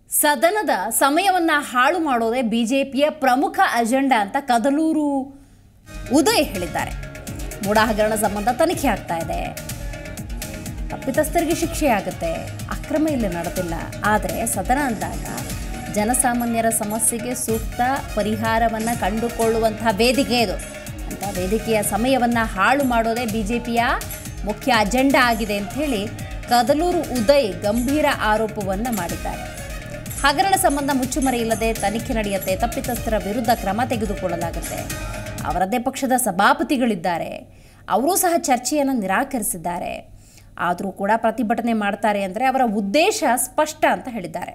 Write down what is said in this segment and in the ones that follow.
ಸದನದ ಸಮಯವನ್ನ ಹಾಳು ಮಾಡೋದೇ ಬಿಜೆಪಿಯ ಪ್ರಮುಖ ಅಜೆಂಡಾ ಅಂತ ಕದಲೂರು ಉದಯ್ ಹೇಳಿದ್ದಾರೆ ಮೂಡ ಹಗರಣ ಸಂಬಂಧ ತನಿಖೆ ಆಗ್ತಾ ಇದೆ ತಪ್ಪಿತಸ್ಥರಿಗೆ ಶಿಕ್ಷೆ ಆಗುತ್ತೆ ಅಕ್ರಮ ಇಲ್ಲಿ ನಡೆದಿಲ್ಲ ಆದರೆ ಸದನ ಅಂದಾಗ ಜನಸಾಮಾನ್ಯರ ಸಮಸ್ಯೆಗೆ ಸೂಕ್ತ ಪರಿಹಾರವನ್ನು ಕಂಡುಕೊಳ್ಳುವಂತಹ ವೇದಿಕೆ ಇದು ಅಂತ ವೇದಿಕೆಯ ಸಮಯವನ್ನು ಹಾಳು ಮಾಡೋದೇ ಬಿಜೆಪಿಯ ಮುಖ್ಯ ಅಜೆಂಡಾ ಆಗಿದೆ ಅಂತ ಹೇಳಿ ಕದಲೂರು ಉದಯ್ ಗಂಭೀರ ಆರೋಪವನ್ನು ಮಾಡಿದ್ದಾರೆ ಹಗರಣ ಸಂಬಂಧ ಮುಚ್ಚುಮರೆ ಇಲ್ಲದೆ ತನಿಖೆ ನಡೆಯುತ್ತೆ ತಪ್ಪಿತಸ್ಥರ ವಿರುದ್ಧ ಕ್ರಮ ತೆಗೆದುಕೊಳ್ಳಲಾಗುತ್ತೆ ಅವರದ್ದೇ ಪಕ್ಷದ ಸಭಾಪತಿಗಳಿದ್ದಾರೆ ಅವರೂ ಸಹ ಚರ್ಚೆಯನ್ನು ನಿರಾಕರಿಸಿದ್ದಾರೆ ಆದರೂ ಕೂಡ ಪ್ರತಿಭಟನೆ ಮಾಡ್ತಾರೆ ಅಂದರೆ ಅವರ ಉದ್ದೇಶ ಸ್ಪಷ್ಟ ಅಂತ ಹೇಳಿದ್ದಾರೆ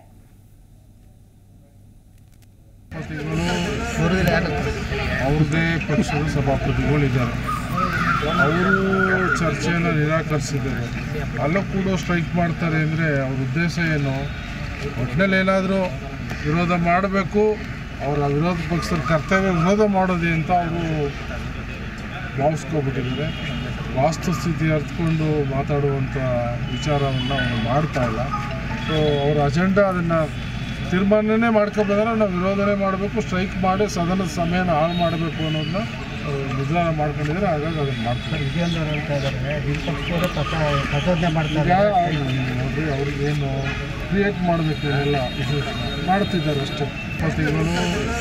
ಅವ್ರದ್ದೇ ಪಕ್ಷದ ಸಭಾಪತಿಗಳಿದ್ದಾರೆ ಅವರು ಚರ್ಚೆಯನ್ನು ನಿರಾಕರಿಸಿದ್ದಾರೆ ಅಲ್ಲೂ ಕೂಡ ಸ್ಟ್ರೈಕ್ ಮಾಡ್ತಾರೆ ಅಂದರೆ ಅವ್ರ ಉದ್ದೇಶ ಏನು ಒಟ್ಟಿನಲ್ಲಿ ಏನಾದರೂ ವಿರೋಧ ಮಾಡಬೇಕು ಅವರ ವಿರೋಧ ಪಕ್ಷದ ಕರ್ತವ್ಯ ವಿರೋಧ ಮಾಡೋದೇ ಅಂತ ಅವರು ಭಾವಿಸ್ಕೊಬಿಟ್ಟಿದ್ದಾರೆ ವಾಸ್ತುಸ್ಥಿತಿ ಅರ್ಥಕೊಂಡು ಮಾತಾಡುವಂಥ ವಿಚಾರವನ್ನು ಅವರು ಮಾಡ್ತಾ ಇಲ್ಲ ಸೊ ಅವ್ರ ಅಜೆಂಡಾ ಅದನ್ನು ತೀರ್ಮಾನನೇ ಮಾಡ್ಕೊಬೇಕಾದ್ರೆ ನಾವು ವಿರೋಧನೆ ಮಾಡಬೇಕು ಸ್ಟ್ರೈಕ್ ಮಾಡಿ ಸದನದ ಸಮಯನ ಹಾಳು ಮಾಡಬೇಕು ಅನ್ನೋದನ್ನ ಆ, ನಿರ್ಧಾರ ಮಾಡ್ಕೊಂಡಿದ್ದಾರೆ ಹಾಗಾಗಿ ಅದನ್ನು ಮಾಡ್ತಾರೆ ವಿಜಯೇಂದ್ರ ಹೇಳ್ತಾ ಇದ್ದಾರೆ ವಿಪಕ್ಷದವರೇ ಪಥ ಪ್ರಚೋದನೆ ಮಾಡ್ತಾರೆ ಈಗ ನೋಡ್ರಿ ಅವ್ರಿಗೇನು ಕ್ರಿಯೇಟ್ ಮಾಡಬೇಕು ಎಲ್ಲ ಮಾಡ್ತಿದ್ದಾರೆ ಅಷ್ಟೇ ಪತಿಗಳು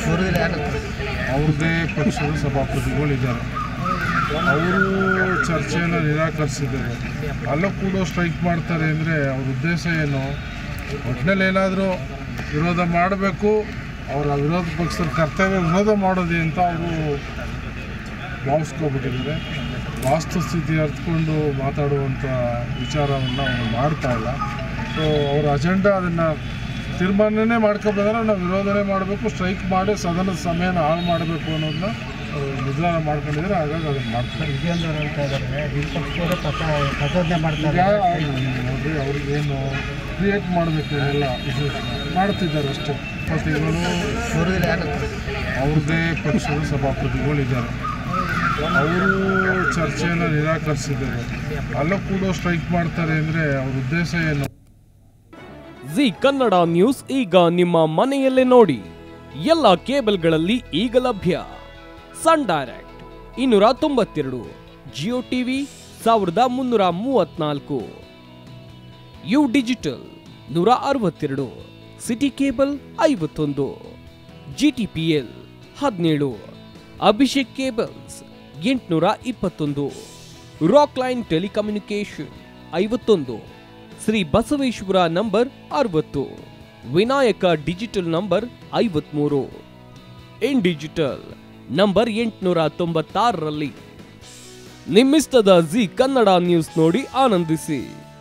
ಅವ್ರದ್ದೇ ಪಕ್ಷದ ಸಭಾಪತಿಗಳಿದ್ದಾರೆ ಅವರು ಚರ್ಚೆಯನ್ನು ನಿರಾಕರಿಸಿದ್ದಾರೆ ಅಲ್ಲೂ ಕೂಡ ಸ್ಟ್ರೈಕ್ ಮಾಡ್ತಾರೆ ಅಂದರೆ ಅವ್ರ ಉದ್ದೇಶ ಏನು ಒಟ್ಟಿನಲ್ಲಿ ಏನಾದರೂ ವಿರೋಧ ಮಾಡಬೇಕು ಅವರ ವಿರೋಧ ಪಕ್ಷದ ಕರ್ತವ್ಯ ವಿರೋಧ ಮಾಡೋದೇ ಅಂತ ಅವರು ಭಾವಿಸ್ಕೊಬಿಟ್ಟಿದ್ದಾರೆ ವಾಸ್ತುಸ್ಥಿತಿ ಅರ್ಥಕೊಂಡು ಮಾತಾಡುವಂಥ ವಿಚಾರವನ್ನು ಅವರು ಮಾಡ್ತಾ ಇಲ್ಲ ಸೊ ಅವ್ರ ಅಜೆಂಡಾ ಅದನ್ನು ತೀರ್ಮಾನನೇ ಮಾಡ್ಕೊಬೇಕಾದ್ರೆ ನಾವು ವಿರೋಧನೆ ಮಾಡಬೇಕು ಸ್ಟ್ರೈಕ್ ಮಾಡಿ ಸದನದ ಸಮಯನ ಹಾಳು ಮಾಡಬೇಕು ಅನ್ನೋದನ್ನ ಆ, ನಿರ್ಧಾರ ಮಾಡ್ಕೊಂಡಿದ್ದಾರೆ ಹಾಗಾಗಿ ಅದನ್ನು ಮಾಡ್ತಾರೆ ವಿಜಯೇಂದ್ರ ಹೇಳ್ತಾ ಇದ್ದಾರೆ ವಿಪಕ್ಷದವರೇ ಪಥ ಪ್ರಚೋದನೆ ಮಾಡ್ತಾರೆ ಈಗ ನೋಡ್ರಿ ಅವ್ರಿಗೇನು ಕ್ರಿಯೇಟ್ ಮಾಡಬೇಕು ಎಲ್ಲ ಮಾಡ್ತಿದ್ದಾರೆ ಅಷ್ಟೇ ಪತಿಗಳು ಅವ್ರದ್ದೇ ಪಕ್ಷದ ಸಭಾಪತಿಗಳಿದ್ದಾರೆ ಅವರು ಚರ್ಚೆಯನ್ನು ನಿರಾಕರಿಸಿದ್ದಾರೆ ಅಲ್ಲೂ ಕೂಡ ಸ್ಟ್ರೈಕ್ ಮಾಡ್ತಾರೆ ಅಂದರೆ ಅವ್ರ ಉದ್ದೇಶ ಏನು ಜಿ ಕನ್ನಡ ನ್ಯೂಸ್ ಈಗ ನಿಮ್ಮ ಮನೆಯಲ್ಲೇ ನೋಡಿ ಎಲ್ಲ ಕೇಬಲ್ಗಳಲ್ಲಿ ಈಗ ಲಭ್ಯ ಸನ್ ಡೈರೆಕ್ಟ್ ಇನ್ನೂರ ತೊಂಬತ್ತೆರಡು ಜಿಯೋ ಟಿವಿ ಸಾವಿರದ ಮುನ್ನೂರ ಮೂವತ್ನಾಲ್ಕು ಯು ಡಿಜಿಟಲ್ ನೂರ ಅರವತ್ತೆರಡು ಸಿಟಿ ಕೇಬಲ್ ಐವತ್ತೊಂದು ಜಿ ಟಿ ಪಿ ಎಲ್ ಹದಿನೇಳು ಅಭಿಷೇಕ್ ಕೇಬಲ್ಸ್ ಎಂಟುನೂರ ಇಪ್ಪತ್ತೊಂದು ರಾಕ್ ಲೈನ್ ಟೆಲಿಕಮ್ಯುನಿಕೇಶನ್ ಐವತ್ತೊಂದು ಶ್ರೀ ಬಸವೇಶ್ವರ ನಂಬರ್ ಅರವತ್ತು ವಿನಾಯಕ ಡಿಜಿಟಲ್ ನಂಬರ್ ಐವತ್ಮೂರು ಇನ್ ಡಿಜಿಟಲ್ ನಂಬರ್ ಎಂಟುನೂರ ತೊಂಬತ್ತಾರರಲ್ಲಿ ನಿಮ್ಮಿಸ್ತದ ಜಿ ಕನ್ನಡ ನ್ಯೂಸ್ ನೋಡಿ ಆನಂದಿಸಿ